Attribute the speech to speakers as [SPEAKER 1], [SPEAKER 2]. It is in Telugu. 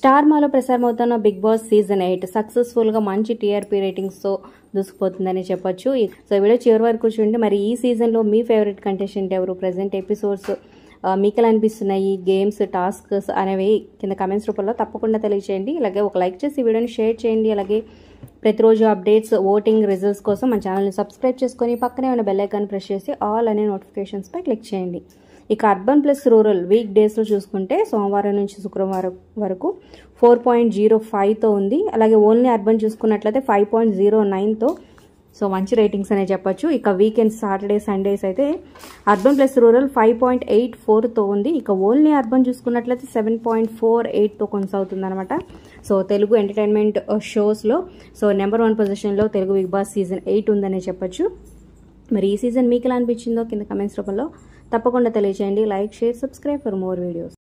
[SPEAKER 1] స్టార్ మాలో ప్రసారమవుతున్న Bigg Boss season eight successful గా మంచి టీఆర్పీ రేటింగ్స్ తో దూసుకుపోతుందని చెప్పొచ్చు సో ఈ వీడియో చివరి వరకు చూడండి మరి ఈ సీజన్ లో మీ ఫేవరెట్ కంటెస్టెంట్ ఎవరు ప్రెసెంట్ ఎపిసోడ్స్ మీకు ఎలా అనిపిస్తున్నాయి గేమ్స్ టాస్క్స్ అనేవి కింద కమెంట్స్ రూపంలో తప్పకుండా తెలియజేయండి అలాగే ఒక లైక్ చేసి ఈ వీడియోని షేర్ చేయండి అలాగే ప్రతిరోజు అప్డేట్స్ ఓటింగ్ రిజల్ట్స్ కోసం మన ఛానల్ని సబ్స్క్రైబ్ చేసుకొని పక్కనే ఉన్న బెల్ ఐకాన్ ప్రెస్ చేసి ఆల్ అనే నోటిఫికేషన్స్ పై క్లిక్ చేయండి ఇక అర్బన్ ప్లస్ రూరల్ వీక్ డేస్లో చూసుకుంటే సోమవారం నుంచి శుక్రవారం వరకు ఫోర్ పాయింట్ జీరో ఫైవ్తో ఉంది అలాగే ఓన్లీ అర్బన్ చూసుకున్నట్లయితే ఫైవ్ పాయింట్ జీరో నైన్తో సో మంచి రేటింగ్స్ అనే చెప్పొచ్చు ఇక వీకెండ్ సాటర్డే సండేస్ అయితే urban plus rural five point eight ఫోర్తో ఉంది ఇక ఓన్లీ అర్బన్ చూసుకున్నట్లయితే సెవెన్ పాయింట్ ఫోర్ ఎయిట్తో కొనసాగుతుంది అనమాట సో తెలుగు ఎంటర్టైన్మెంట్ షోస్లో సో నెంబర్ వన్ పొజిషన్లో Telugu Bigg Boss season eight ఉందనే చెప్పొచ్చు మరి ఈ సీజన్ మీకు ఎలా అనిపించిందో కింద కమెంట్స్ రూపంలో తప్పకుండా తెలియజేయండి like share subscribe for more videos